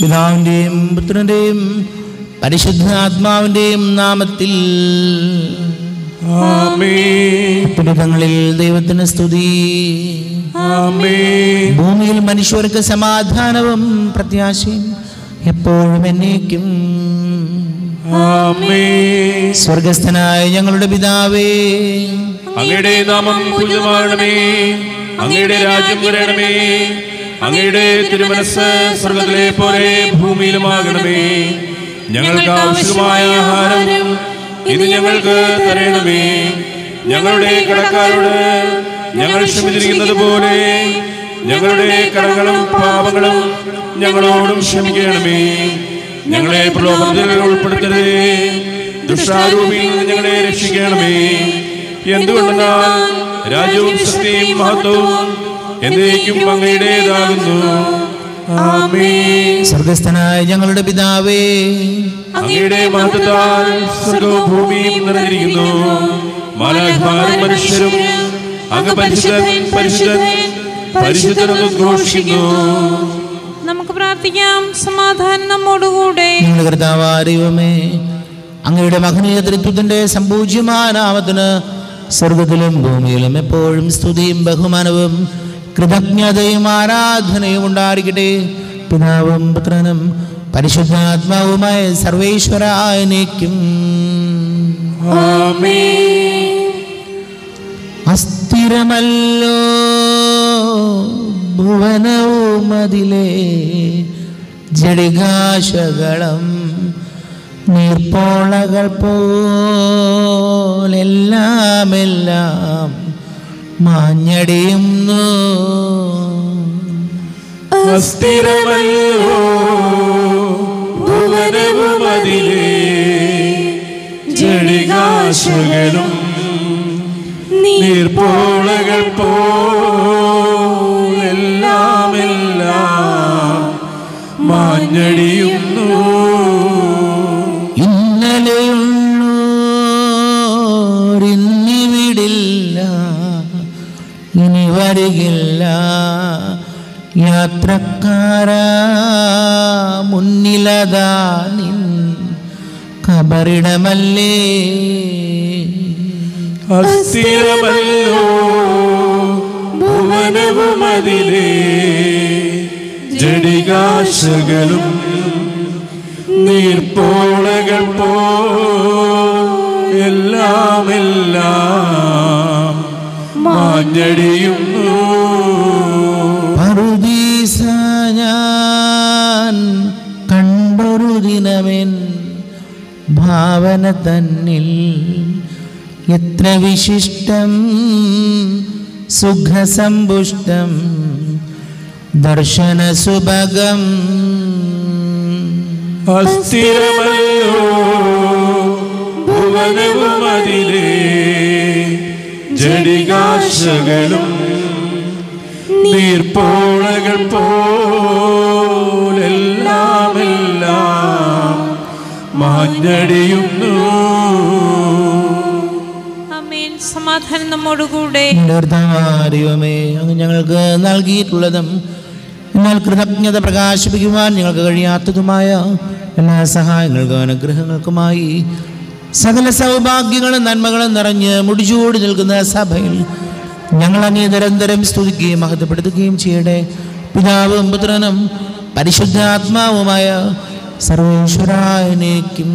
പിതാവിൻ്റെയും പുത്രൻ്റെയും പരിശുദ്ധാത്മാവിൻ്റെയും നാമത്തിൽ ആമേൻ പുനിതങ്ങളിൽ ദൈവത്തിന് സ്തുതി ആമേൻ ഭൂമിയിൽ മനുഷ്യർക്ക് സമാധാനവും പ്രത്യാശയും എപ്പോഴും എന്നേക്കും ആമേൻ സ്വർഗസ്ഥനായ ഞങ്ങളുടെ പിതാവേ അങ്ങയുടെ നാമം പൂജിതമാകണമേ അങ്ങയുടെ രാജ്യം വരണമേ അങ്ങയുടെ തിരുമനസ് സ്വർഗത്തിലെ പോലെ ഭൂമിയിലുമാകണമേ ഞങ്ങൾക്ക് ആവശ്യമായ ആഹാരം ഇന്ന് ഞങ്ങൾക്ക് തരണമേ ഞങ്ങളുടെ കടക്കാരോട് ഞങ്ങൾ ക്ഷമിച്ചിരിക്കുന്നത് പോലെ ഞങ്ങളുടെ കടങ്ങളും പാപങ്ങളും ഞങ്ങളോടും ക്ഷമിക്കണമേ ഞങ്ങളെ പ്രലോഭനത്തിൽ ഉൾപ്പെടുത്തരുതേ ദുഷ്ടാരൂപിയിൽ നിന്ന് ഞങ്ങളെ രക്ഷിക്കണമേ എന്തുകൊണ്ടെന്നാൽ രാജ്യവും ശക്തിയും മഹത്വവും എന്നേക്കും അങ്ങയുടേതാകുന്നു ആമേൻ സ്വർഗസ്ഥനായ ഞങ്ങളുടെ പിതാവേ അങ്ങയുടെ മഹത്വത്താൽ സ്വർഗവും ഭൂമിയും നിറഞ്ഞിരിക്കുന്നു മാലാഖമാരും മനുഷ്യരും അങ്ങ് പരിശുദ്ധൻ പരിശുദ്ധൻ പരിശുദ്ധനെന്ന് ഘോഷിക്കുന്നു നമുക്ക് പ്രാർത്ഥിക്കാം സമാധാനം നമ്മോടുകൂടെ ഞങ്ങളുടെ കർത്താവായ ദൈവമേ അങ്ങയുടെ മഹനീയ തൃത്വത്തിന്റെ സമ്പൂജ്യമാനാമത്തിന് സ്വർഗത്തിലും ഭൂമിയിലും എപ്പോഴും സ്തുതിയും ബഹുമാനവും കൃതജ്ഞതയും ആരാധനയും ഉണ്ടായിരിക്കട്ടെ പിതാവും പുത്രനും പരിശുദ്ധാത്മാവുമായ സർവേശ്വരായനേക്കും അസ്ഥിരമല്ലോ ഭുവനവും അതിലെ ജടികാശകളം നീർപ്പോളകൾ പോലെല്ലാം എല്ലാം മാഞ്ഞടിയുന്നു അസ്ഥിരമല്ലോ ഭുവനവും അതിലെ ജടികാശകളും നീർപ്പോളകൾ പോലെല്ലാം എല്ലാം മാഞ്ഞടിയുന്നു ഇന്നലെയുള്ളോരിന്നിവിടില്ല ഇനി വരികില്ല യാത്രക്കാരാ മുന്നിലതാ നിൻ കബറിടമല്ലേ അസ്ഥിരമല്ലോ ഭുവനവും അതിലെ ജടികാശകളും നീർപ്പോളകൾ പോലെല്ലാം എല്ലാം മാഞ്ഞടിയുന്നു പറുദീസ ഞാൻ കണ്ടൊരു ദിനമെൻ ഭാവന തന്നിൽ എത്ര വിശിഷ്ടം സുഖസമ്പുഷ്ടം ദർശന സുഭഗം അസ്ഥിരമല്ലോ ഭുവനവും അതിലെ ജടികാശകളും നീർപ്പോളകൾ പോലെല്ലാം എല്ലാം മാഞ്ഞടിയുന്നു അമേൻ സമാധാനം നമ്മോടുകൂടെ ഞങ്ങളുടെ കർത്താവായ ദൈവമേ അങ്ങ് ഞങ്ങൾക്ക് നൽകിയിട്ടുള്ളതും എന്നാൽ കൃതജ്ഞത പ്രകാശിപ്പിക്കുവാൻ ഞങ്ങൾക്ക് കഴിയാത്തതുമായ എല്ലാ സഹായങ്ങൾക്കും അനുഗ്രഹങ്ങൾക്കുമായി സകല സൗഭാഗ്യങ്ങളും നന്മകളും നിറഞ്ഞ് മുടിചൂടി നിൽക്കുന്ന സഭയിൽ ഞങ്ങൾ അങ്ങേ നിരന്തരം സ്തുതിക്കുകയും മഹത്വപ്പെടുത്തുകയും ചെയ്യട്ടെ പിതാവും പുത്രനും പരിശുദ്ധാത്മാവുമായ സർവേശ്വരായനേക്കും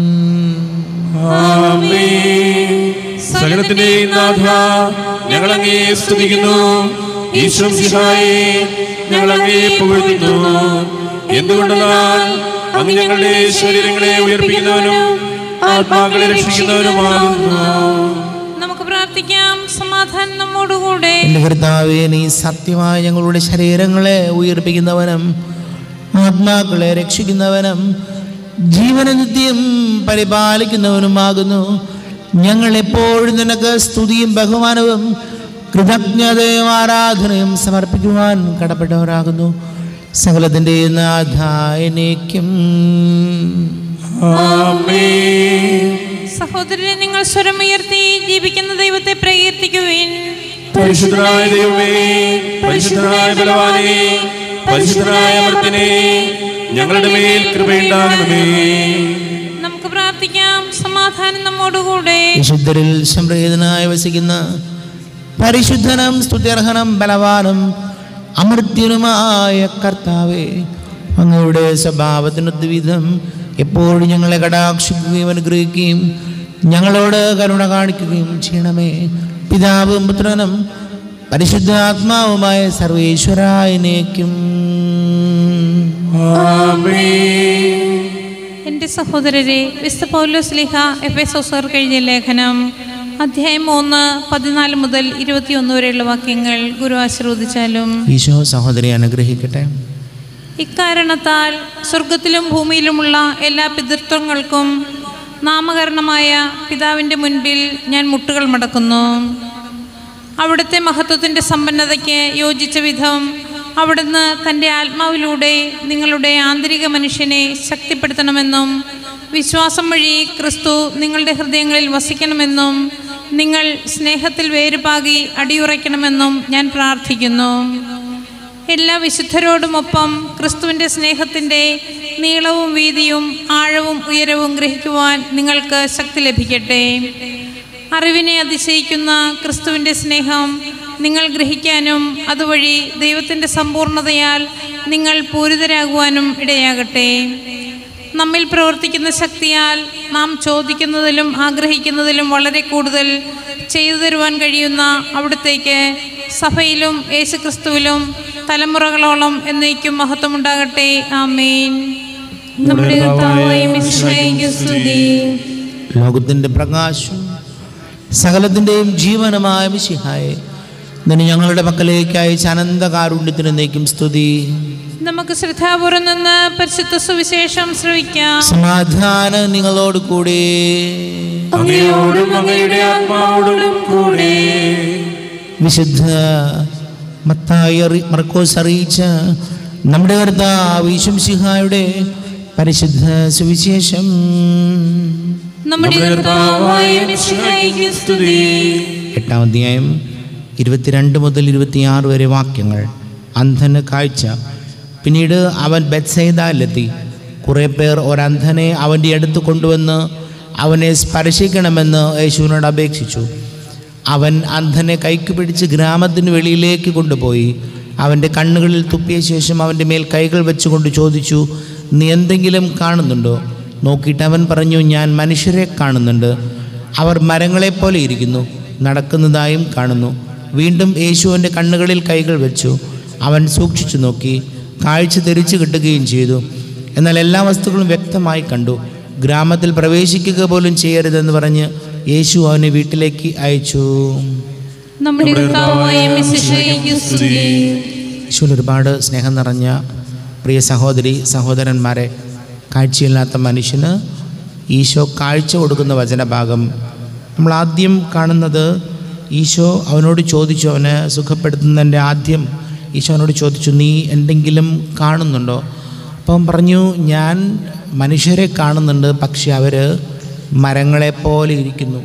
ആമേൻ. സകലത്തിന്റെയും നാഥ ഞങ്ങൾ അങ്ങേ സ്തുതിക്കുന്നു ഈശ്വം സിഹായെ ഞങ്ങൾ അങ്ങേ പുകഴ്ത്തുന്നു എന്തുകൊണ്ടെന്നാൽ അങ്ങ് ഞങ്ങളുടെ ശരീരങ്ങളെ ഉയർപ്പിക്കുന്നവനും ആത്മാക്കളെ രക്ഷിക്കുന്നവനുമാകുന്നു നമുക്ക് പ്രാർത്ഥിക്കാം സമാധാനം നമ്മോടുകൂടെ എൻ്റെ കർത്താവേ നീ സത്യമായ ഞങ്ങളുടെ ശരീരങ്ങളെ ഉയർപ്പിക്കുന്നവനും ആത്മാക്കളെ രക്ഷിക്കുന്നവനും ജീവനനിത്യം പരിപാലിക്കുന്നവനുമാകുന്നു ഞങ്ങൾ എപ്പോഴും നിനക്ക് സ്തുതിയും ബഹുമാനവും കൃതജ്ഞതയും ആരാധനയും സമർപ്പിക്കുവാൻ കടപ്പെട്ടവരാകുന്നു സകലത്തിൻ്റെ നാഥായനേക്കും ആമേൻ സഹോദരനെ നിങ്ങൾ സ്വരമുയർത്തി ജീവിക്കുന്ന ദൈവത്തെ പ്രകീർത്തിക്കുവിൻ പരിശുദ്ധനായ ദൈവമേ പരിശുദ്ധനായ ബലവാനെ പരിശുദ്ധനായ അമർത്തിനെ ഞങ്ങളുടെ മേൽ കൃപയുണ്ടാകണമേ നമുക്ക് പ്രാർത്ഥിക്കാം സമാധാനം നമ്മോടുകൂടെ വിശുദ്ധരിൽ സംപ്രീതനായി വസിക്കുന്ന പരിശുദ്ധനും സ്തുത്യർഹനം ബലവാനും അമൃത്യനുമായ കർത്താവേ അങ്ങയുടെ സ്വഭാവത്തിനൊത്തുവിധം എപ്പോഴും ഞങ്ങളെ കടാക്ഷിക്കുകയും അനുഗ്രഹിക്കുകയും ഞങ്ങളോട് കരുണ കാണിക്കുകയും ചെയ്യണമേ പിതാവും പുത്രനും പരിശുദ്ധാത്മാവുമായ സർവേശ്വരായനേക്കും ആമേൻ എൻ്റെ സഹോദരരെ വിസ്ത പൗലോസ് ലിഹ എഫേസോസർ കഴിഞ്ഞ ലേഖനം അധ്യായം മൂന്ന് പതിനാല് മുതൽ ഇരുപത്തിയൊന്ന് വരെയുള്ള വാക്യങ്ങൾ ഗുരു ആശീർവദിച്ചാലും ഈശോ സഹോദരി അനുഗ്രഹിക്കട്ടെ ഇക്കാരണത്താൽ സ്വർഗത്തിലും ഭൂമിയിലുമുള്ള എല്ലാ പിതൃത്വങ്ങൾക്കും നാമകരണമായ പിതാവിൻ്റെ മുൻപിൽ ഞാൻ മുട്ടുകൾ മടക്കുന്നു അവിടുത്തെ മഹത്വത്തിൻ്റെ സമ്പന്നതയ്ക്ക് യോജിച്ച വിധം അവിടുന്ന് തൻ്റെ ആത്മാവിലൂടെ നിങ്ങളുടെ ആന്തരിക മനുഷ്യനെ ശക്തിപ്പെടുത്തണമെന്നും വിശ്വാസം വഴി ക്രിസ്തു നിങ്ങളുടെ ഹൃദയങ്ങളിൽ വസിക്കണമെന്നും നിങ്ങൾ സ്നേഹത്തിൽ വേരുപാകി അടിയുറയ്ക്കണമെന്നും ഞാൻ പ്രാർത്ഥിക്കുന്നു എല്ലാ വിശുദ്ധരോടുമൊപ്പം ക്രിസ്തുവിൻ്റെ സ്നേഹത്തിൻ്റെ നീളവും വീതിയും ആഴവും ഉയരവും ഗ്രഹിക്കുവാൻ നിങ്ങൾക്ക് ശക്തി ലഭിക്കട്ടെ അറിവിനെ അതിശയിക്കുന്ന ക്രിസ്തുവിൻ്റെ സ്നേഹം നിങ്ങൾ ഗ്രഹിക്കാനും അതുവഴി ദൈവത്തിൻ്റെ സമ്പൂർണതയാൽ നിങ്ങൾ പൂരിതരാകുവാനും ഇടയാകട്ടെ നമ്മിൽ പ്രവർത്തിക്കുന്ന ശക്തിയാൽ നാം ചോദിക്കുന്നതിലും ആഗ്രഹിക്കുന്നതിലും വളരെ കൂടുതൽ ചെയ്തു തരുവാൻ കഴിയുന്ന അവിടത്തേക്ക് സഭയിലും യേശുക്രിസ്തുവിലും തലമുറകളോളം എന്നേക്കും മഹത്വമുണ്ടാകട്ടെ ആമേൻ നമ്മുടെ കർത്താവായ മിശിഹായിക്ക് സ്തുതി ലോകത്തിൻ്റെ പ്രകാശം സകലത്തിൻ്റെയും ജീവനമായ മിശിഹായെ നിന്നെ ഞങ്ങളുടെ പക്കലേക്ക് അയച്ച അനന്തകാരുണ്യത്തിന് നീക്കും സ്തുതി നമുക്ക് ശ്രദ്ധാപൂർവം നിന്ന് പരിശുദ്ധ സുവിശേഷം ശ്രവിക്കാം സമാധാനം നിങ്ങളോട് കൂടി അങ്ങയോടും അങ്ങയുടെ ആത്മാവോടും കൂടെ വിശുദ്ധ മത്തായി അറി- മർക്കോസ് അറിയിച്ച നമ്മുടെ കർത്താവ് ഈശംസിഹായുടെ പരിശുദ്ധ സുവിശേഷം നമ്മുടെ കർത്താവായ മിശിഹായിക്ക് സ്തുതി എട്ടാം അധ്യായം ഇരുപത്തിരണ്ട് മുതൽ ഇരുപത്തിയാറ് വരെ വാക്യങ്ങൾ അന്ധന് കാഴ്ച പിന്നീട് അവൻ ബത്സൈദയിലെത്തി കുറേ പേർ ഒരന്ധനെ അവൻ്റെ അടുത്ത് കൊണ്ടുവന്ന് അവനെ സ്പർശിക്കണമെന്ന് യേശുവിനോട് അപേക്ഷിച്ചു അവൻ അന്ധനെ കൈക്ക് പിടിച്ച് ഗ്രാമത്തിന് വെളിയിലേക്ക് കൊണ്ടുപോയി അവൻ്റെ കണ്ണുകളിൽ തുപ്പിയ ശേഷം അവൻ്റെ മേൽ കൈകൾ വെച്ചുകൊണ്ട് ചോദിച്ചു നീ എന്തെങ്കിലും കാണുന്നുണ്ടോ നോക്കിയിട്ട് അവൻ പറഞ്ഞു ഞാൻ മനുഷ്യരെ കാണുന്നുണ്ട് അവർ മരങ്ങളെപ്പോലെ ഇരിക്കുന്നു നടക്കുന്നതായും കാണുന്നു വീണ്ടും യേശുവിൻ്റെ കണ്ണുകളിൽ കൈകൾ വെച്ചു അവൻ സൂക്ഷിച്ചു നോക്കി കാഴ്ച തിരിച്ചു കിട്ടുകയും ചെയ്തു എന്നാൽ എല്ലാ വസ്തുക്കളും വ്യക്തമായി കണ്ടു ഗ്രാമത്തിൽ പ്രവേശിക്കുക പോലും ചെയ്യരുതെന്ന് പറഞ്ഞ് യേശു അവനെ വീട്ടിലേക്ക് അയച്ചു നമ്മുടെ കർത്താവായ മിശിഹായിക്ക് സ്തുതി യേശുവിൽ ഒരുപാട് സ്നേഹം നിറഞ്ഞ പ്രിയ സഹോദരി സഹോദരന്മാരെ കാഴ്ചയില്ലാത്ത മനുഷ്യന് ഈശോ കാഴ്ച കൊടുക്കുന്ന വചനഭാഗം നമ്മൾ ആദ്യം കാണുന്നത് ഈശോ അവനോട് ചോദിച്ചു അവനെ സുഖപ്പെടുത്തുന്നതിൻ്റെ ആദ്യം ഈശോ അവനോട് ചോദിച്ചു നീ എന്തെങ്കിലും കാണുന്നുണ്ടോ അപ്പം അവൻ പറഞ്ഞു ഞാൻ മനുഷ്യരെ കാണുന്നുണ്ട് പക്ഷെ അവർ മരങ്ങളെപ്പോലെ ഇരിക്കുന്നു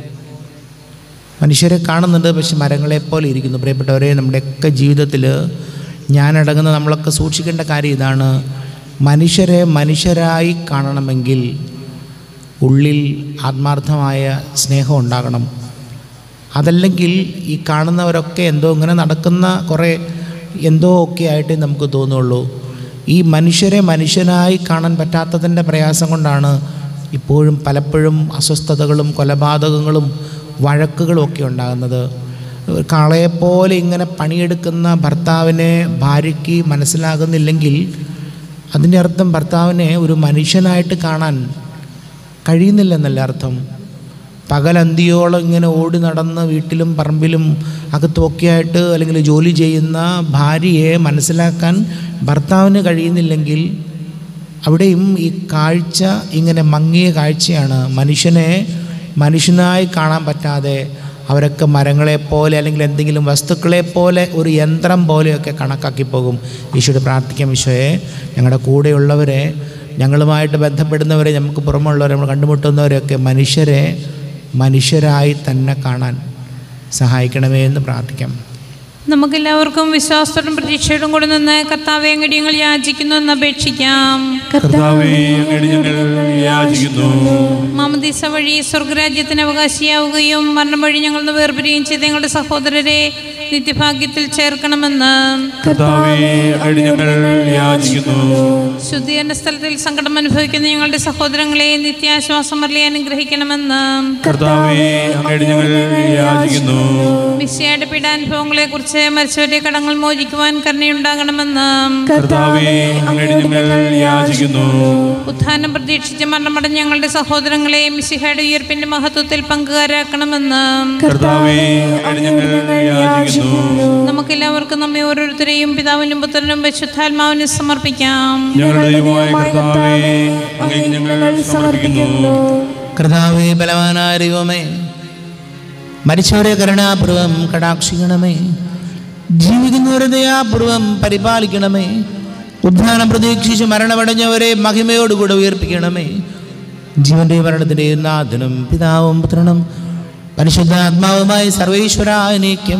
മനുഷ്യരെ കാണുന്നുണ്ട് പക്ഷെ മരങ്ങളെപ്പോലെ ഇരിക്കുന്നു പ്രിയപ്പെട്ടവരെ നമ്മുടെയൊക്കെ ജീവിതത്തിൽ ഞാനടങ്ങുന്ന നമ്മളൊക്കെ സൂക്ഷിക്കേണ്ട കാര്യം ഇതാണ് മനുഷ്യരെ മനുഷ്യരായി കാണണമെങ്കിൽ ഉള്ളിൽ ആത്മാർത്ഥമായ സ്നേഹം ഉണ്ടാകണം അതല്ലെങ്കിൽ ഈ കാണുന്നവരൊക്കെ എന്തോ ഇങ്ങനെ നടക്കുന്ന കുറേ എന്തോ ഒക്കെ ആയിട്ടേ നമുക്ക് തോന്നുള്ളൂ ഈ മനുഷ്യരെ മനുഷ്യനായി കാണാൻ പറ്റാത്തതിൻ്റെ പ്രയാസം കൊണ്ടാണ് ഇപ്പോഴും പലപ്പോഴും അസ്വസ്ഥതകളും കൊലപാതകങ്ങളും വഴക്കുകളും ഒക്കെ ഉണ്ടാകുന്നത് കാളയെപ്പോലെ ഇങ്ങനെ പണിയെടുക്കുന്ന ഭർത്താവിനെ ഭാര്യയ്ക്ക് മനസ്സിലാകുന്നില്ലെങ്കിൽ അതിൻ്റെ അർത്ഥം ഭർത്താവിനെ ഒരു മനുഷ്യനായിട്ട് കാണാൻ കഴിയുന്നില്ലെന്നല്ല അർത്ഥം പകലന്തിയോളം ഇങ്ങനെ ഓടി നടന്ന് വീട്ടിലും പറമ്പിലും അകത്തുമൊക്കെയായിട്ട് അല്ലെങ്കിൽ ജോലി ചെയ്യുന്ന ഭാര്യയെ മനസ്സിലാക്കാൻ ഭർത്താവിന് കഴിയുന്നില്ലെങ്കിൽ അവിടെയും ഈ കാഴ്ച ഇങ്ങനെ മങ്ങിയ കാഴ്ചയാണ് മനുഷ്യനെ മനുഷ്യനായി കാണാൻ പറ്റാതെ അവരൊക്കെ മരങ്ങളെപ്പോലെ അല്ലെങ്കിൽ എന്തെങ്കിലും വസ്തുക്കളെപ്പോലെ ഒരു യന്ത്രം പോലെയൊക്കെ കണക്കാക്കി പോകും ഈശോയോട് പ്രാർത്ഥിക്കാം ഈശോയെ ഞങ്ങളുടെ കൂടെയുള്ളവരെ ഞങ്ങളുമായിട്ട് ബന്ധപ്പെടുന്നവരെ നമുക്ക് പുറമുള്ളവരെ നമ്മൾ കണ്ടുമുട്ടുന്നവരെയൊക്കെ മനുഷ്യരെ മനുഷ്യരായി തന്നെ കാണാൻ സഹായിക്കണമേ എന്ന് പ്രാർത്ഥിക്കാം നമുക്കെല്ലാവർക്കും വിശ്വാസത്തോടും പ്രതീക്ഷയോടും കൂടെ നിന്ന് കർത്താവെ അങ്ങടിയങ്ങൾ യാചിക്കുന്നു എന്ന് അപേക്ഷിക്കാം കർത്താവേ അങ്ങയുടെ ഞങ്ങൾ യാചിക്കുന്നു മാമദീസ വഴി സ്വർഗരാജ്യത്തിന് അവകാശിയാവുകയും മരണം വഴി ഞങ്ങൾ നിന്ന് വേർപിരിയുകയും ചെയ്ത ഞങ്ങളുടെ സഹോദരരെ നിത്യഭാഗ്യത്തിൽ ചേർക്കണമെന്ന് കർത്താവേ അങ്ങയുടെ ഞങ്ങൾ യാചിക്കുന്നു ശുദ്ധീകരണ സ്ഥലത്തിൽ സങ്കടം അനുഭവിക്കുന്ന ഞങ്ങളുടെ സഹോദരങ്ങളെ നിത്യാശ്വാസം അരളി അനുഗ്രഹിക്കണമെന്ന് കർത്താവേ അങ്ങയുടെ ഞങ്ങൾ യാചിക്കുന്നു മിശയുടെ പീഡാനുഭവങ്ങളെ കുറിച്ച് മരിച്ചവരുടെ കടങ്ങൾ മോചിക്കുവാൻ കരുണയുണ്ടാകണമെന്ന് കർത്താവേ അങ്ങയുടെ ഞങ്ങൾ യാചിക്കുന്നു ഉത്ഥാനം പ്രതീക്ഷിച്ച് മരണമടഞ്ഞ ഞങ്ങളുടെ സഹോദരങ്ങളെ മിശിഹയുടെ ഉയർപ്പിന്റെ മഹത്വത്തിൽ പങ്കുകാരാക്കണമെന്ന് കർത്താവേ അങ്ങയുടെ ഞങ്ങൾ യാചിക്കുന്നു നമുക്കെല്ലാവർക്കും നമ്മെ ഓരോരുത്തരെയും പിതാവിനും പുത്രനും വിശുദ്ധാത്മാവിനും സമർപ്പിക്കാം ഞങ്ങളുടെ ദൈവമായ കർത്താവേ അങ്ങേക്ക് ഞങ്ങൾ സമർപ്പിക്കുന്നു കർത്താവേ ബലവാനായ ദൈവമേ മരിച്ചവരെ കരുണാപൂർവം കടാക്ഷിക്കണമേ ജീവിക്കുന്നവരെ ദയാപൂർവം പരിപാലിക്കണമേ ഉദ്ധാനം പ്രതീക്ഷിച്ച് മരണമടഞ്ഞവരെ മഹിമയോടുകൂടെ ഉയർപ്പിക്കണമേ ജീവന്റെ മരണത്തിൻ്റെ നാഥനും പിതാവും പുത്രനും പരിശുദ്ധാത്മാവുമായി സർവേശ്വരാനേക്കും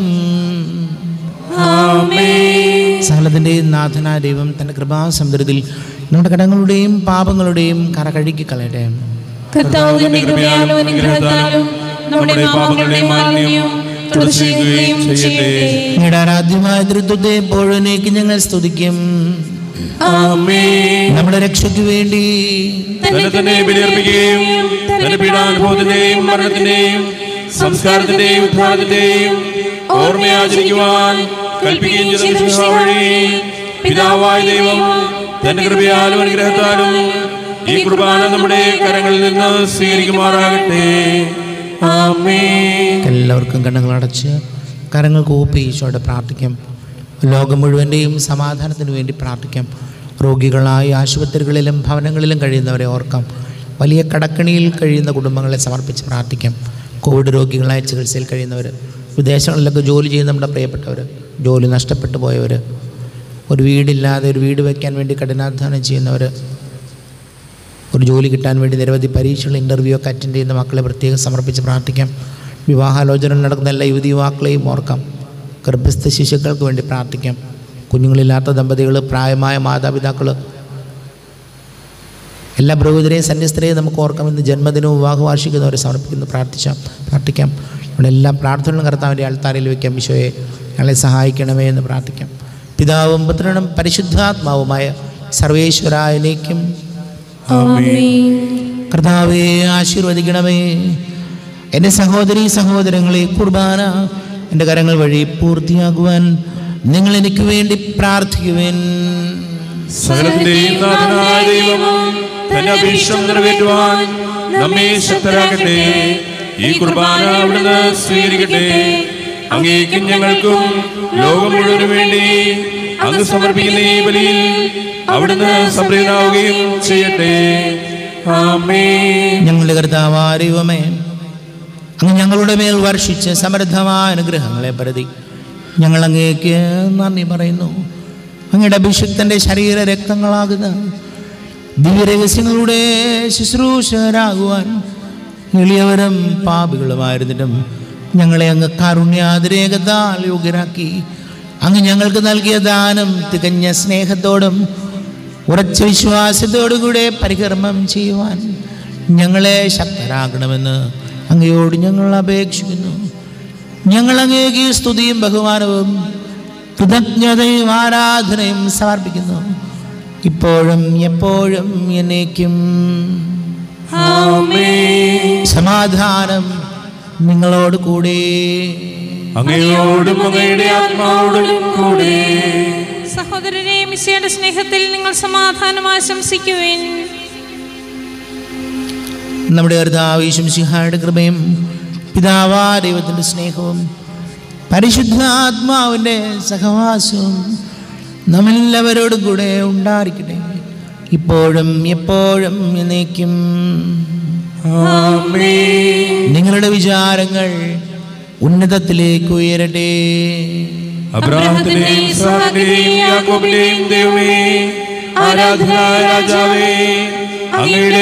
സകലത്തിൻ്റെ നാഥനായ ദൈവം തൻ്റെ കൃപാസമുദ്രത്തിൽ നമ്മുടെ കടങ്ങളുടെയും പാപങ്ങളുടെയും കറ കഴുകി കളയട്ടെ കർത്താവിന്റെ കൃപയാലും അനുഗ്രഹത്താലും നമ്മുടെ പാപങ്ങളുടെ മാലിന്യം തുടച്ചുകയും ചെയ്യട്ടെ നിങ്ങളുടെ ആരാധ്യമായ തൃത്വത്തെ എപ്പോഴേക്ക് ഞങ്ങൾ സ്തുതിക്കും ആമേൻ നമ്മുടെ രക്ഷയ്ക്ക് വേണ്ടി തന്നെ തന്നെ ബലിയർപ്പിക്കുകയും തന്റെ പീഡാനുഭവത്തിന്റെയും മരണത്തിന്റെയും സംസ്കാരത്തിന്റെയും ഉദ്ധാരത്തിന്റെയും ഓർമ്മയാചരിക്കുവാൻ കൽപ്പിക്കുകയും ചെയ്ത മിശിഹ വഴി പിതാവായ ദൈവം തന്റെ കൃപയാലും അനുഗ്രഹത്താലും ഈ കുർബാന നമ്മുടെ കരങ്ങളിൽ നിന്ന് സ്വീകരിക്കുമാറാകട്ടെ ആമേൻ എല്ലാവർക്കും കണ്ണുകൾ അടച്ച് കരങ്ങൾ കൂപ്പി ഈശോയുടെ പ്രാർത്ഥിക്കാം ലോകം മുഴുവൻ്റെയും സമാധാനത്തിന് വേണ്ടി പ്രാർത്ഥിക്കാം രോഗികളായി ആശുപത്രികളിലും ഭവനങ്ങളിലും കഴിയുന്നവരെ ഓർക്കാം വലിയ കടക്കണിയിൽ കഴിയുന്ന കുടുംബങ്ങളെ സമർപ്പിച്ച് പ്രാർത്ഥിക്കാം കോവിഡ് രോഗികളായി ചികിത്സയിൽ കഴിയുന്നവർ വിദേശങ്ങളിലൊക്കെ ജോലി ചെയ്യുന്ന നമ്മുടെ പ്രിയപ്പെട്ടവർ ജോലി നഷ്ടപ്പെട്ടു പോയവർ ഒരു വീടില്ലാതെ ഒരു വീട് വയ്ക്കാൻ വേണ്ടി കഠിനാധ്വാനം ചെയ്യുന്നവർ ഒരു ജോലി കിട്ടാൻ വേണ്ടി നിരവധി പരീക്ഷകൾ ഇൻ്റർവ്യൂ ഒക്കെ അറ്റൻഡ് ചെയ്യുന്ന മക്കളെ പ്രത്യേകം സമർപ്പിച്ച് പ്രാർത്ഥിക്കാം വിവാഹാലോചന നടക്കുന്ന എല്ലാ യുവതി യുവാക്കളെയും ഓർക്കാം ഗർഭസ്ഥ ശിശുക്കൾക്ക് വേണ്ടി പ്രാർത്ഥിക്കാം കുഞ്ഞുങ്ങളില്ലാത്ത ദമ്പതികൾ പ്രായമായ മാതാപിതാക്കൾ എല്ലാ ബ്രഹ്മതരെയും സന്യസ്തരെയും നമുക്ക് ഓർക്കാം ഇന്ന് ജന്മദിനവും വിവാഹ വാർഷികവും സമർപ്പിക്കുന്നു പ്രാർത്ഥിച്ചാം പ്രാർത്ഥിക്കാം നമ്മുടെ എല്ലാ പ്രാർത്ഥനകളും കർത്താവിൻ്റെ ആൾത്താരയിൽ വയ്ക്കാം ഈശോയെ ഞങ്ങളെ സഹായിക്കണമേ എന്ന് പ്രാർത്ഥിക്കാം പിതാവും പുത്രനും പരിശുദ്ധാത്മാവുമായ സർവേശ്വരായനേക്കും കർത്താവെ ആശീർവദിക്കണമേ എൻ്റെ സഹോദരി സഹോദരങ്ങളെ കുർബാന എൻ്റെ കരങ്ങൾ വഴി പൂർത്തിയാകുവാൻ നിങ്ങൾ എനിക്ക് വേണ്ടി പ്രാർത്ഥിക്കുവേൻ സകലത്തിന്റെയും നാഥനായ ദൈവം തന്റെ അഭീഷ്ടം നിറവേറ്റുവാൻ നമ്മെ ശക്തരാക്കട്ടെ ഈ കുർബാന അവിടുന്ന് സ്വീകരിക്കട്ടെ അങ്ങേക്കും ഞങ്ങൾക്കും ലോകം മുഴുവനും വേണ്ടി അങ്ങ് സമർപ്പിക്കുന്ന ഈ ബലിയിൽ അവിടുന്ന് സംപ്രീതനാവുകയും ചെയ്യട്ടെ ആമേ ഞങ്ങളുടെ കർത്താവാരിവമേ അങ്ങ് ഞങ്ങളുടെ മേൽ വർഷിച്ച് സമൃദ്ധമായ അനുഗ്രഹങ്ങളെ പ്രതി ഞങ്ങൾ അങ്ങേക്ക് നന്ദി പറയുന്നു അങ്ങയുടെ അഭിഷിക്തൻ്റെ ശരീര രക്തങ്ങളാകുന്ന ദിവ്യരഹസ്യങ്ങളുടെ ശുശ്രൂഷകരാകുവാൻ എളിയവരും പാപികളുമായിരുന്നിട്ടും ഞങ്ങളെ അങ്ങ് കാരുണ്യാതിരേകത്താൽ യോഗ്യരാക്കി അങ്ങ് ഞങ്ങൾക്ക് നൽകിയ ദാനം തികഞ്ഞ സ്നേഹത്തോടും ഉറച്ച വിശ്വാസത്തോടും കൂടെ പരികർമ്മം ചെയ്യുവാൻ ഞങ്ങളെ ശക്തരാക്കണമെന്ന് അങ്ങയോട് ഞങ്ങൾ അപേക്ഷിക്കുന്നു ഞങ്ങൾ അങ്ങേക്ക് സ്തുതിയും ബഹുമാനവും കൃതജ്ഞതയും ആരാധനയും സമർപ്പിക്കുന്നു ഇപ്പോഴും എപ്പോഴും എന്നേക്കും സമാധാനം നിങ്ങളോട് കൂടെ അങ്ങയോടും അങ്ങയുടെ ആത്മാവോടും കൂടെ സഹോദരരെ മിശയുടെ സ്നേഹത്തിൽ നിങ്ങൾ സമാധാനം ആശംസിക്കുവിൻ നമ്മുടെ കർത്താവേശം സിഹായുടെ കൃപയും പിതാവാ ദൈവത്തിൻ്റെ സ്നേഹവും പരിശുദ്ധാത്മാവിൻ്റെ സഹവാസവും നമ്മളെല്ലാവരോടും കൂടെ ഉണ്ടായിരിക്കട്ടെ ഇപ്പോഴും എപ്പോഴും എന്നേക്കും നിങ്ങളുടെ വിചാരങ്ങൾ ഉന്നതത്തിലേക്ക് ഉയരട്ടെ അബ്രാഹത്തിന്റെയും ഇസ്ഹാക്കിന്റെയും യാക്കോബിന്റെയും ദൈവമേ ആരാധനായ രാജാവേ അങ്ങയുടെ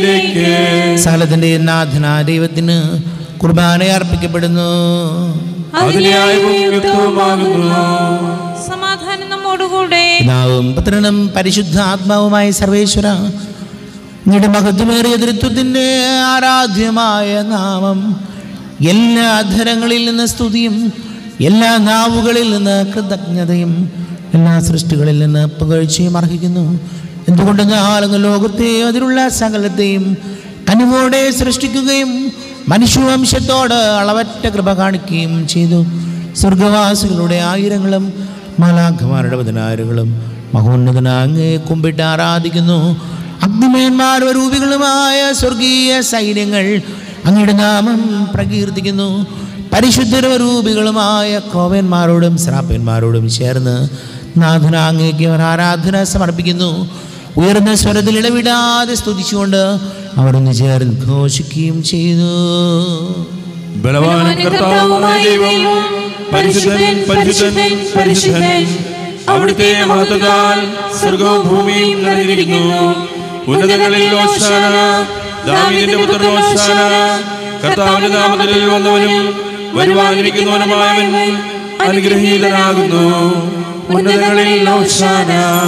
സന്നിധിയിലേക്ക് സകലത്തിൻ്റെ നാഥന ദൈവത്തിന് കുർബാന അർപ്പിക്കപ്പെടുന്നു അതിന്യായവും യുക്തവുമാകുന്നു സമാധാനം നമ്മോടുകൂടെ പിതാവും പുത്രനും പരിശുദ്ധാത്മാവുമായ സർവേശ്വര നിങ്ങളുടെ മഹത്വമേറിയ തൃത്വത്തിൻ്റെ ആരാധ്യമായ നാമം എല്ലാ അധരങ്ങളിൽ നിന്ന് സ്തുതിയും എല്ലാ നാവുകളിൽ നിന്ന് കൃതജ്ഞതയും എല്ലാ സൃഷ്ടികളിൽ നിന്ന് പുകഴ്ചയും അർഹിക്കുന്നു എന്തുകൊണ്ടെന്നാൽ അങ്ങ് ലോകത്തെയും അതിലുള്ള സകലത്തെയും കനിവോടെ സൃഷ്ടിക്കുകയും മനുഷ്യവംശത്തോട് അളവറ്റ കൃപ കാണിക്കുകയും ചെയ്തു സ്വർഗവാസികളുടെ ആയിരങ്ങളും മാലാഖമാരുടെ പതിനായിരങ്ങളും മഹോന്നതനാങ്ങെ കുമ്പിട്ട് ആരാധിക്കുന്നു അഗ്നിമയന്മാർ രൂപികളുമായ സ്വർഗീയ സൈന്യങ്ങൾ അങ്ങയുടെ നാമം പ്രകീർത്തിക്കുന്നു പരിശുദ്ധരൂപികളുമായ കോവന്മാരോടും ശ്രാപ്പന്മാരോടും ചേർന്ന് നാഥനാങ്ങേക്ക് അവർ ആരാധന സമർപ്പിക്കുന്നു ഉയർന്ന സ്വരത്തിൽ ഇടവിടാതെ സ്തുതിച്ചുകൊണ്ട് അവർ ഒന്ന് ചേർന്ന് ഘോഷിക്കുകയും ചെയ്തു ബലവാനും കർത്താവുമായ ദൈവം പരിശുദ്ധൻ പരിശുദ്ധൻ പരിശുദ്ധൻ അവിടുത്തെ മഹത്വത്താൽ സ്വർഗവും ഭൂമിയും നിറഞ്ഞിരിക്കുന്നു ഉന്നതങ്ങളിൽ ഓശാന ദാവീദിന്റെ പുത്രൻ ഓശാന കർത്താവിന്റെ നാമത്തിൽ വന്നവനും വരുവാനിരിക്കുന്നവനുമായവൻ അനുഗ്രഹീതനാകുന്നു ഉന്നതങ്ങളിൽ ഓശാന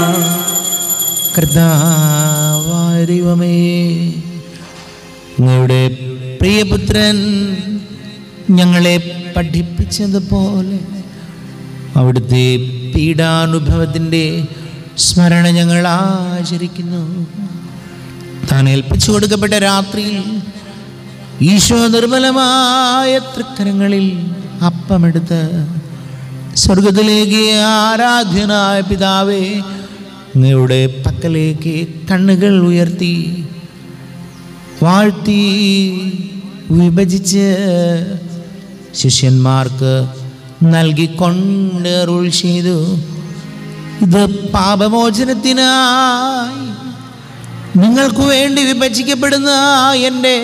കർത്താവായ ദൈവമേ അങ്ങയുടെ പ്രിയപുത്രൻ ഞങ്ങളെ പഠിപ്പിച്ചതുപോലെ അവിടുത്തെ പീഡാനുഭവത്തിൻ്റെ സ്മരണ ഞങ്ങൾ ആചരിക്കുന്നു താൻ ഏൽപ്പിച്ചു കൊടുക്കപ്പെട്ട രാത്രിയിൽ ഈശോ നിർമ്മലമായ തൃക്കരങ്ങളിൽ അപ്പമെടുത്ത് സ്വർഗത്തിലേക്ക് ആരാധ്യനായ പിതാവേ അങ്ങയുടെ പക്കലേക്ക് കണ്ണുകൾ ഉയർത്തി വാഴ്ത്തി വിഭജിച്ച് ശിഷ്യന്മാർക്ക് നൽകിക്കൊണ്ട് അരുൾ ചെയ്തു ഇത് പാപമോചനത്തിനായി നിങ്ങൾക്ക് വേണ്ടി വിഭജിക്കപ്പെടുന്ന എൻ്റെ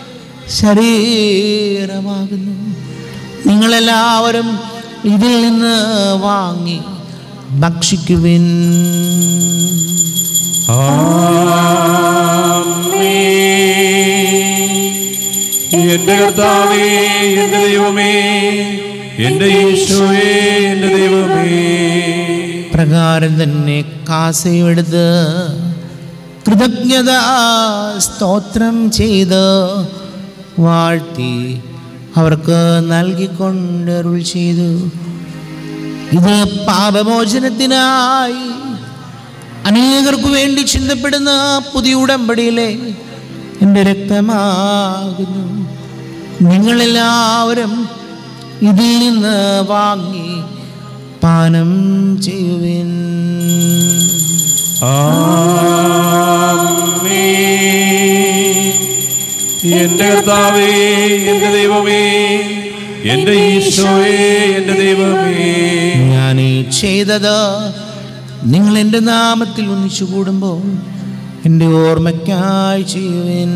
ശരീരമാകുന്നു നിങ്ങളെല്ലാവരും ഇതിൽ നിന്ന് വാങ്ങി ഭക്ഷിക്കുവിൻ എന്റെ കർത്താവേ എന്റെ ദൈവമേ എന്റെ ഈശോയേ എന്റെ ദൈവമേ പ്രകാരം തന്നെ കാസയെടുത്ത് കൃതജ്ഞത സ്തോത്രം ചെയ്ത് വാഴ്ത്തി അവർക്ക് നൽകിക്കൊണ്ട് അരുൾ ചെയ്തു ഇത് പാപമോചനത്തിനായി അനേകർക്കു വേണ്ടി ചിന്തപ്പെടുന്ന പുതിയ ഉടമ്പടിയിലെ എൻ്റെ രക്തമാകുന്നു നിങ്ങളെല്ലാവരും ഇതിൽ നിന്ന് വാങ്ങി പാനം ചെയ്യുവിൻ എന്റെ കർത്താവേ എന്റെ ദൈവമേ എന്റെ ഈശോയേ എന്റെ ദൈവമേ ഞാൻ ഈ ചെയ്തത് നിങ്ങൾ എൻ്റെ നാമത്തിൽ ഒന്നിച്ചു കൂടുമ്പോൾ എൻ്റെ ഓർമ്മയ്ക്കായി ചെയ്യുവിൻ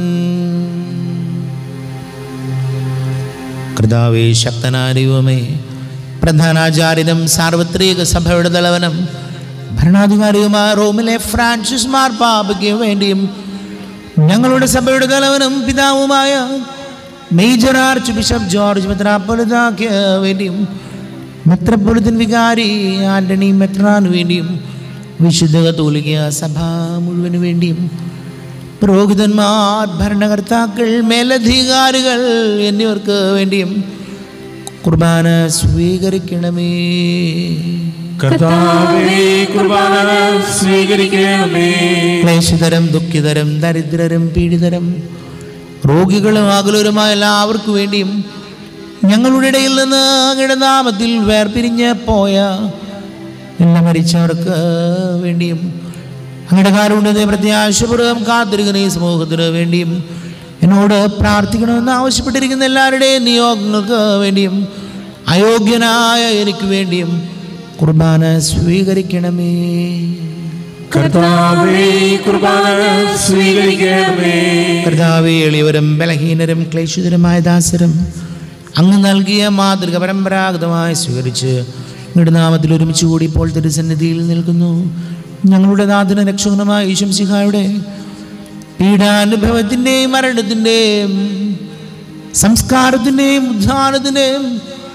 കർത്താവേ ശക്തനായ ദൈവമേ പ്രധാനാചാര്യനും സാർവത്രിക സഭയുടെ തലവനും ഭരണാധികാരിയുമായ റോമിലെ ഫ്രാൻസിസ് മാർപ്പാപ്പയ്ക്ക് വേണ്ടിയും ഞങ്ങളുടെ സഭയുടെ തലവനും പിതാവുമായ മേജർ ആർച്ച് ബിഷപ്പ് ജോർജ് മെത്രാപ്പൊലിതാക്ക് വേണ്ടിയും മെത്രപ്പൊലിത്തൻ വികാരി ആന്റണി മെത്രാന് വേണ്ടിയും വിശുദ്ധ കത്തോലിക്ക സഭ മുഴുവന് വേണ്ടിയും പുരോഹിതന്മാർ ഭരണകർത്താക്കൾ മേലധികാരികൾ എന്നിവർക്ക് വേണ്ടിയും കുർബാന സ്വീകരിക്കണമേ കർത്താവേ കുർബാന സ്വീകരിക്കണമേ ക്ലേശതരം ദുഃഖിതരം ദരിദ്രരും പീഡിതരും രോഗികളും അകലരുമായ എല്ലാവർക്കു വേണ്ടിയും ഞങ്ങളുടെ ഇടയിൽ നിന്ന് അങ്ങയുടെ നാമത്തിൽ വേർപിരിഞ്ഞ് പോയ എല്ലാ മരിച്ചവർക്ക് വേണ്ടിയും അങ്ങയുടെ കാരുണ്യത്തെ പ്രത്യാശപൂർവ്വം കാത്തിരിക്കുന്ന ഈ സമൂഹത്തിന് വേണ്ടിയും എന്നോട് പ്രാർത്ഥിക്കണമെന്ന് ആവശ്യപ്പെട്ടിരിക്കുന്ന എല്ലാവരുടെയും നിയോഗങ്ങൾക്ക് വേണ്ടിയും അയോഗ്യനായ എനിക്ക് വേണ്ടിയും കുർബാന സ്വീകരിക്കണമേ കർത്താവേ കുർബാന സ്വീകരിക്കണമേ കർത്താവെ എളിയവരും ബലഹീനരും ക്ലേശിതരുമായ ദാസരും അങ്ങ് നൽകിയ മാതൃക പരമ്പരാഗതമായി സ്വീകരിച്ച് നിങ്ങളുടെ നാമത്തിൽ ഒരുമിച്ച് കൂടി ഇപ്പോൾ തിരുസന്നിധിയിൽ നിൽക്കുന്നു ഞങ്ങളുടെ നാഥന രക്ഷകനുമായ ഈശംസിഹായുടെ പീഡാനുഭവത്തിൻ്റെയും മരണത്തിൻ്റെയും സംസ്കാരത്തിൻ്റെയും ഉദ്ധാനത്തിൻ്റെയും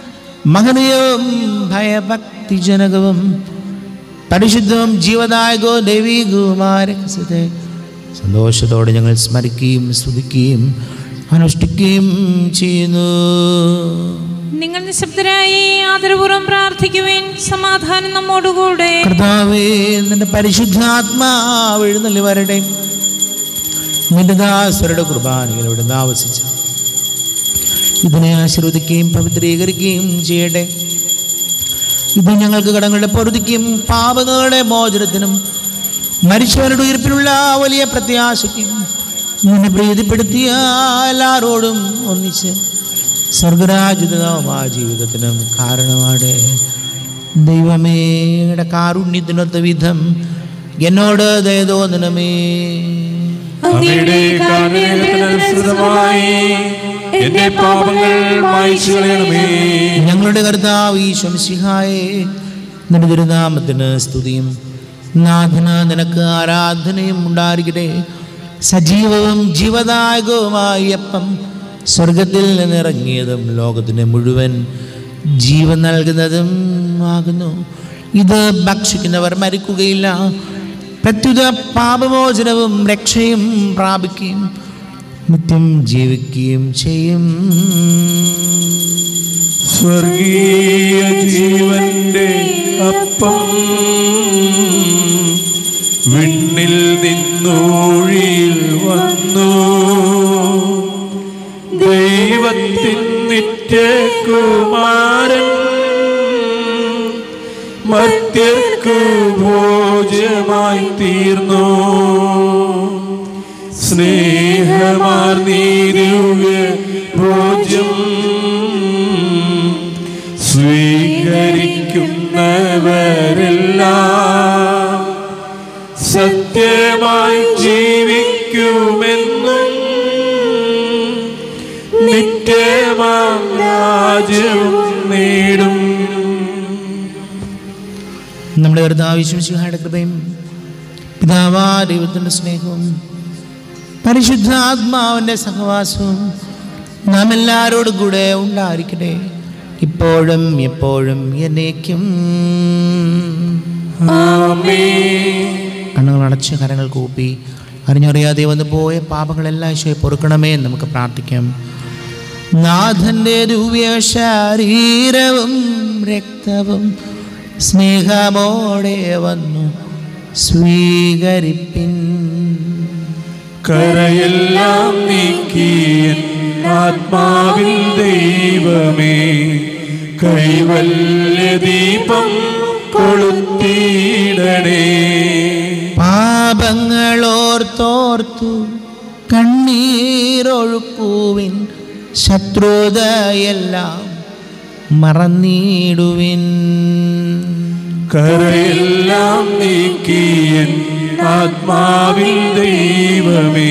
മഹനീയവും ഭയഭക്തിജനകവും പരിശുദ്ധവും ജീവദായകവും ദൈവീകവുമായ രഹസ്യത്തെ സന്തോഷത്തോടെ ഞങ്ങൾ സ്മരിക്കുകയും സ്തുതിക്കുകയും അനുഷ്ഠിക്കുകയും ചെയ്യുന്നു നിങ്ങൾ നിശബ്ദരായി ആദരപൂർവ്വം പ്രാർത്ഥിക്കുവിൻ സമാധാനം നമ്മോടുകൂടെ കർത്താവേ നിന്റെ പരിശുദ്ധാത്മാവ് എഴുന്നള്ളി വരട്ടെ നിന്റെ ദാസരുടെ കുർബാനയിൽ ഇവിടെ ആവസിച്ച് ഇതിനെ ആശീർവദിക്കുകയും പവിത്രീകരിക്കുകയും ചെയ്യട്ടെ ഇത് ഞങ്ങൾക്ക് കടങ്ങളുടെ പൊറുതിക്കും പാപങ്ങളുടെ മോചനത്തിനും മരിച്ചവരുടെ ഉയർപ്പിനുള്ള വലിയ പ്രത്യാശയ്ക്കും നിന്നെ പ്രീതിപ്പെടുത്തിയ എല്ലാവരോടും ഒന്നിച്ച് സ്വർഗരാജിതമായ ജീവിതത്തിനും കാരണമാണ് ദൈവമേയുടെ കാരുണ്യത്തിനൊത്ത വിധം എന്നോട് ദയ തോന്നണമേ അങ്ങയുടെ കാരുണ്യത്തിനനുസൃതമായി എന്റെ പാപങ്ങൾ മായ്ച്ചു കളയണമേ ഞങ്ങളുടെ കർത്താവ് ഈശ്വംസിഹായെ നിന്റെ തിരുനാമത്തിന് സ്തുതിയും നാഥന നിനക്ക് ആരാധനയും ഉണ്ടായിരിക്കട്ടെ സജീവവും ജീവദായകവുമായ അപ്പം സ്വർഗത്തിൽ നിന്നിറങ്ങിയതും ലോകത്തിന് മുഴുവൻ ജീവൻ നൽകുന്നതും ആകുന്നു ഇത് ഭക്ഷിക്കുന്നവർ മരിക്കുകയില്ല പ്രത്യുത പാപമോചനവും രക്ഷയും പ്രാപിക്കുകയും നിത്യം ജീവിക്കുകയും ചെയ്യും സ്വർഗീയ ജീവന്റെ അപ്പം വിണ്ണിൽ നിന്നൂഴിയിൽ വന്നു ദൈവത്തിൻ നിത്യകുമാരൻ മർത്യർക്കു ഭോജ്യമായി തീർന്നു സ്നേഹമാർന്നീരുക ഭോജ്യം സ്വീകരിക്കുന്നവരെല്ലാം സത്യമായി ജീവിക്കുമെന്നും നിത്യമാം രാജ്യവും നേടും നമ്മുടെ കർത്താവിശ്വസിഹായുടെ കൃപയും പിതാവാ ദൈവത്തിൻ്റെ സ്നേഹവും പരിശുദ്ധാത്മാവിൻ്റെ സഹവാസവും നാം എല്ലാവരോടും കൂടെ ഉണ്ടായിരിക്കട്ടെ ഇപ്പോഴും എപ്പോഴും എന്നേക്കും കണ്ണുകൾ അടച്ച് കരങ്ങൾ കൂപ്പി അറിഞ്ഞറിയാതെ വന്നു പോയ പാപങ്ങളെല്ലാം ഈശോയെ പൊറുക്കണമേ എന്ന് നമുക്ക് പ്രാർത്ഥിക്കാം നാഥൻ്റെ ദിവ്യ ശരീരവും രക്തവും സ്നേഹമോടെ വന്നു സ്വീകരിപ്പിൻ കരയെല്ലാം നീക്കിയൻ ആത്മാവിൽ ദൈവമേ കൈവല്യ ദീപം കൊളുത്തിയിടണേ പാപങ്ങളോർത്തോർത്തു കണ്ണീരൊഴുക്കുവിൻ ശത്രുതയെല്ലാം മറന്നിടുവിൻ കരയെല്ലാം നീക്കിയൻ ആത്മാവിൽ ദൈവമേ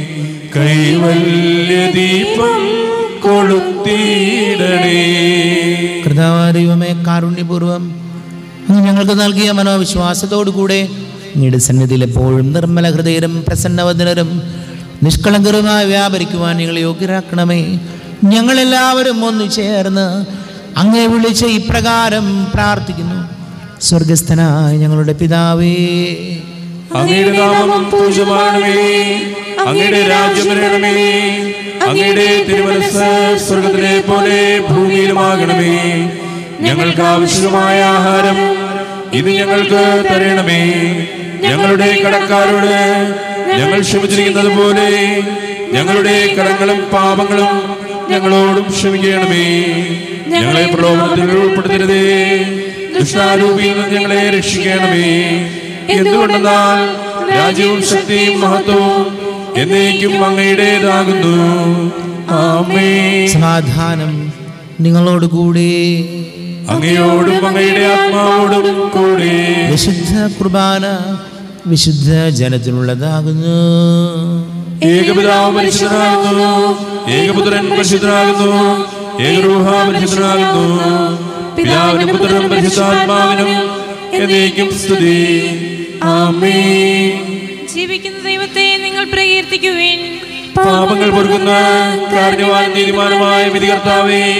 കൈവല്യ ദീപം കൊളുത്തിയിടണേ കർത്താവായ ദൈവമേ കാരുണ്യപൂർവം അങ്ങ് ഞങ്ങൾക്ക് നൽകിയ മനോവിശ്വാസത്തോടു കൂടെ അങ്ങയുടെ സന്നിധിയിൽ എപ്പോഴും നിർമ്മല ഹൃദയരും പ്രസന്നവദനരും നിഷ്കളങ്കരുമായി വ്യാപരിക്കുവാൻ ഞങ്ങളെ യോഗ്യരാക്കണമേ ഞങ്ങളെല്ലാവരും ഒന്നു ചേർന്ന് അങ്ങേ വിളിച്ച് ഇപ്രകാരം പ്രാർത്ഥിക്കുന്നു സ്വർഗസ്ഥനായ ഞങ്ങളുടെ പിതാവേ അങ്ങയുടെ നാമം പൂജമാണമേ അങ്ങയുടെ രാജ്യം വരണമേ അങ്ങയുടെ തിരുമനസ് സ്വർഗത്തിലെ പോലെ ഭൂമിയിലുമാകണമേ ഞങ്ങൾക്ക് ആവശ്യമായ ആഹാരം ഇത് ഞങ്ങൾക്ക് തരണമേ ഞങ്ങളുടെ കടക്കാരോട് ഞങ്ങൾ ക്ഷമിച്ചിരിക്കുന്നത് പോലെ ഞങ്ങളുടെ കടങ്ങളും പാപങ്ങളും ഞങ്ങളോടും ക്ഷമിക്കണമേ ഞങ്ങളെ പ്രലോഭനത്തിൽ ഉൾപ്പെടുത്തരുതേ ദുഷ്ടാരൂപിയിൽ നിന്ന് ഞങ്ങളെ രക്ഷിക്കണമേ എന്തുകൊണ്ടെന്നാൽ രാജ്യവും ശക്തിയും മഹത്വവും എന്നേക്കും അങ്ങയുടേതാകുന്നു ആമേ സമാധാനം നിങ്ങളോട് കൂടെ അങ്ങയോടും അങ്ങയുടെ ആത്മാവോടും കൂടെ വിശുദ്ധ കുർബാന വിശുദ്ധ ജനത്തിനുള്ളതാകുന്നു ഏകപിതാവ് പരിശുദ്ധനാകുന്നു ഏകപുത്രൻ പരിശുദ്ധനാകുന്നു ഏകരൂഹ പരിശുദ്ധനാകുന്നു പിതാവിനും പുത്രനും പരിശുദ്ധാത്മാവിനും എന്നേക്കും സ്തുതി ആമേ ജീവിക്കുന്ന ദൈവത്തെ നിങ്ങൾ പ്രകീർത്തിക്കുവിൻ പാപങ്ങൾ പൊറുക്കുന്ന കാരണവാൻ നീതിമാനുമായ വിധികർത്താവേ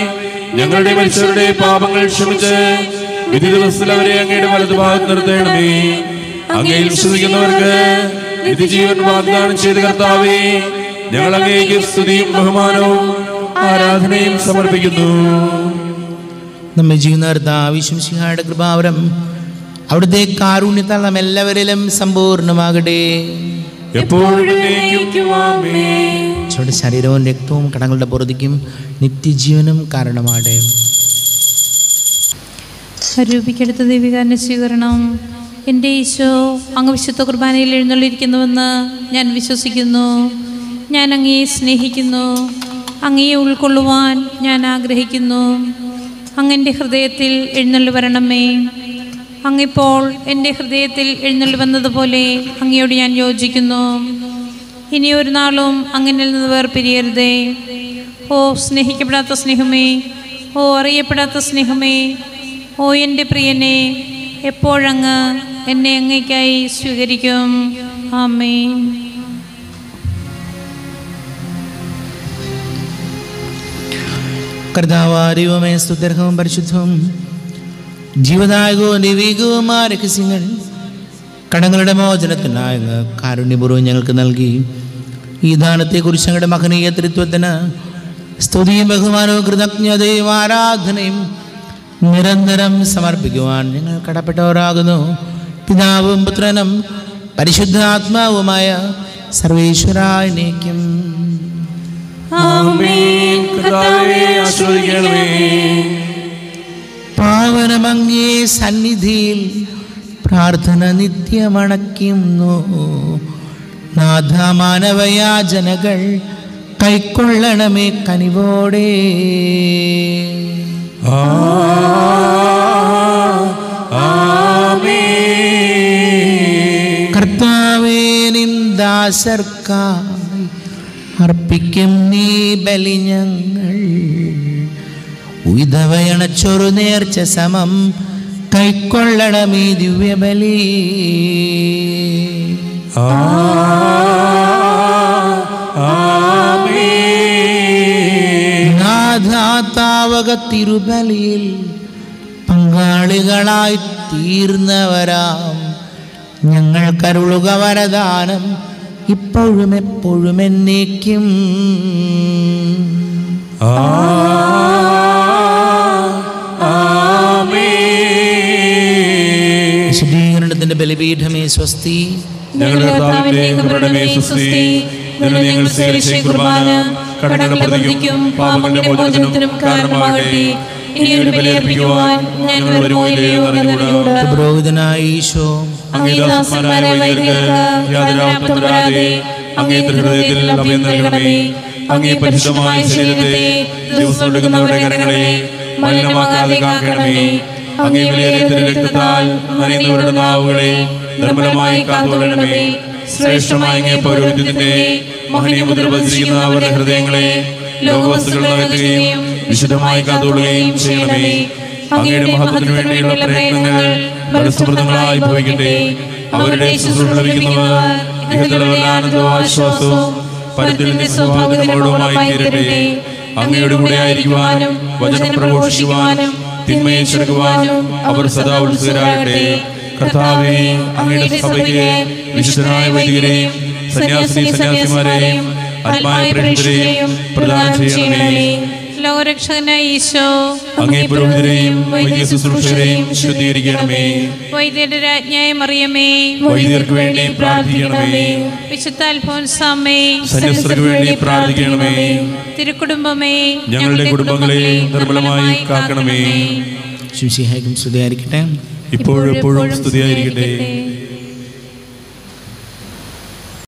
ഞങ്ങളുടെ മനുഷ്യരുടെ പാപങ്ങൾ ക്ഷമിച്ച് വിധി ദിവസത്തിൽ അവരെ അങ്ങയുടെ വലതുഭാഗത്ത് നിർത്തണമേ അങ്ങയിൽ വിശ്വസിക്കുന്നവർക്ക് നിത്യജീവൻ വാഗ്ദാനം ചെയ്ത കർത്താവേ ഞങ്ങൾ അങ്ങേക്ക് സ്തുതിയും ബഹുമാനവും ആരാധനയും സമർപ്പിക്കുന്നു നമ്മെ ചെയ്യുന്ന കർത്താവിശംസിഹായുടെ കൃപാവരം അവിടുത്തെ കാരുണ്യത്താൽ നാം എല്ലാവരിലും സമ്പൂർണ്ണമാകട്ടെ എപ്പോഴും എന്നേക്കും ആമേൻ. ഈശോയുടെ ശരീരവും രക്തവും കടങ്ങളുടെ പുറത്തേക്കും നിത്യജീവനും കാരണമാകട്ടെ സ്വരൂപിക്കെടുത്ത ദൈവികാരൻ്റെ സ്വീകരണം എൻ്റെ ഈശോ അങ്ങ് വിശുദ്ധ കുർബാനയിൽ എഴുന്നള്ളിരിക്കുന്നുവെന്ന് ഞാൻ വിശ്വസിക്കുന്നു ഞാൻ അങ്ങയെ സ്നേഹിക്കുന്നു അങ്ങയെ ഉൾക്കൊള്ളുവാൻ ഞാൻ ആഗ്രഹിക്കുന്നു അങ്ങൻ്റെ ഹൃദയത്തിൽ എഴുന്നള്ളി വരണമേ അങ്ങിപ്പോൾ എൻ്റെ ഹൃദയത്തിൽ എഴുന്നള്ളി വന്നതുപോലെ അങ്ങയോട് ഞാൻ യോജിക്കുന്നു ഇനി ഒരു നാളും അങ്ങനിൽ നിന്ന് വേർപിരിയരുതേ ഓ സ്നേഹിക്കപ്പെടാത്ത സ്നേഹമേ ഓ അറിയപ്പെടാത്ത സ്നേഹമേ ഓ എൻ്റെ പ്രിയനെ എപ്പോഴങ്ങ് എന്നെ അങ്ങേക്കായി സ്വീകരിക്കും ആമേ കർത്താവാരിവുമേ സ്തുത്യർഹവും പരിശുദ്ധവും ജീവദായകവും നിവീകവുമായ രഹസ്യങ്ങൾ കടങ്ങളുടെ മോചനത്തിനായ കാരുണ്യപൂർവ്വം ഞങ്ങൾക്ക് നൽകി ഈ ദാനത്തെക്കുറിച്ച് ഞങ്ങളുടെ മഹനീയ തൃത്വത്തിന് സ്തുതിയും ബഹുമാനവും കൃതജ്ഞതയും ആരാധനയും നിരന്തരം സമർപ്പിക്കുവാൻ ഞങ്ങൾ കടപ്പെട്ടവരാകുന്നു പിതാവും പുത്രനും പരിശുദ്ധാത്മാവുമായ സർവേശ്വരായനേക്കും ആമേൻ. കർത്താവേ ആശ്രയിക്കണമേ പാവനമങ്ങേ സന്നിധിയിൽ പ്രാർത്ഥന നിത്യമണയ്ക്കുന്നു നാഥ മാനവയാചനകൾ കൈക്കൊള്ളണമേ കനിവോടെ ആ ആമേൻ. കർത്താവേ നിന്ദാസർക്കായി അർപ്പിക്കും നീ ബലി ഞങ്ങൾ ഉയതവയണച്ചൊരു നേർച്ച സമം കൈക്കൊള്ളണമേ ദിവ്യബലി ആ ആമേൻ. നാഥാതാവക തിരുബലിയിൽ പങ്കാളികളായി തീർന്നവരാം ഞങ്ങൾ കരുളുക വരദാനം ഇപ്പോഴും എപ്പോഴും എന്നേക്കും ആ ആമേൻ. വിശുദ്ധീകരണത്തിന്റെ ബലിപീഠമേ സ്വസ്തി ഞങ്ങളുടെ കർത്താവിന്റെ കൃപണമേ സുസ്തി നിന്നെ ഞങ്ങൾ സ്വീകരിച്ച ഈ കുർബാന കടങ്ങളുടെ പ്രതിക്കും പാപങ്ങളുടെ മോചനത്തിനും കാരണമാകട്ടെ ഇനി ഒരു ബലിയർപ്പിക്കുവാൻ ഞങ്ങൾ വരുമോ ഇല്ലയോ എന്നറിഞ്ഞുകൂടാ പുരോഹിതനായ ഈശോ അങ്ങേദാസന്മാരായ വൈദ്യർക്ക് യാതൊരാപത്തും വരാതെ അങ്ങേ ഹൃദയത്തിൽ അഭയം നൽകണമേ അങ്ങേ പരിശുദ്ധമായ ശരീരത്തെ ദിവസം എടുക്കുന്നവരുടെ കരങ്ങളെ മലിനമാക്കാതെ കാക്കണമേ അങ്ങേ വിലയേറിയ രക്തത്താൽ നനയുന്നവരുടെ നാവുകളെ നിർമ്മലമായി കാത്തുകൊള്ളണമേ ശ്രേഷ്ഠമായ അങ്ങേ പൗരോഹിത്യത്തിന്റെ മഹനീയ മുദ്ര പതിച്ചിരിക്കുന്ന അവരുടെ ഹൃദയങ്ങളെ ലോകവസ്തുക്കൾ നകറ്റുകയും വിശുദ്ധമായി കാത്തുകൊള്ളുകയും ചെയ്യണമേ അങ്ങയുടെ മഹത്വത്തിനു വേണ്ടിയുള്ള പ്രയത്നങ്ങൾ ഫലസമൃദ്ധങ്ങളായി ഭവിക്കട്ടെ അവരുടെ ശുശ്രൂഷ ലഭിക്കുന്നവർ ഇഹത്തിലുള്ള ആനന്ദവും ആശ്വാസവും പരത്തിൽ സൗഭാഗ്യങ്ങളോടുമായി തീരട്ടെ അങ്ങയുടെ കൂടെ ആയിരിക്കുവാനും വചനം പ്രഘോഷിക്കുവാനും തിന്മയെ ചെറുക്കുവാനും അവർ സദാ ഉത്സുകരാകട്ടെ കർത്താവെ അങ്ങയുടെ സഭയ്ക്ക് വിശുദ്ധനായ വൈദികരെയും സന്യാസിനി സന്യാസിമാരെയും ആത്മായ പ്രേക്ഷിതരെയും പ്രദാനം ചെയ്യണമേ ലോകരക്ഷകനായ ഈശോ അങ്ങേ പുരോഹിതരെയും വൈദ്യ ശുശ്രൂഷകരെയും ശുദ്ധീകരിക്കണമേ വൈദ്യരുടെ രാജ്ഞായ മറിയമേ വൈദ്യർക്ക് വേണ്ടി പ്രാർത്ഥിക്കണമേ വിശുദ്ധ അൽഫോൻസാമേ സന്യസ്തർക്ക് വേണ്ടി പ്രാർത്ഥിക്കണമേ തിരുക്കുടുംബമേ ഞങ്ങളുടെ കുടുംബങ്ങളെ നിർമ്മലമായി കാക്കണമേ ശിവസിഹായിക്കും സ്തുതിയായിരിക്കട്ടെ ഇപ്പോഴും എപ്പോഴും സ്തുതിയായിരിക്കട്ടെ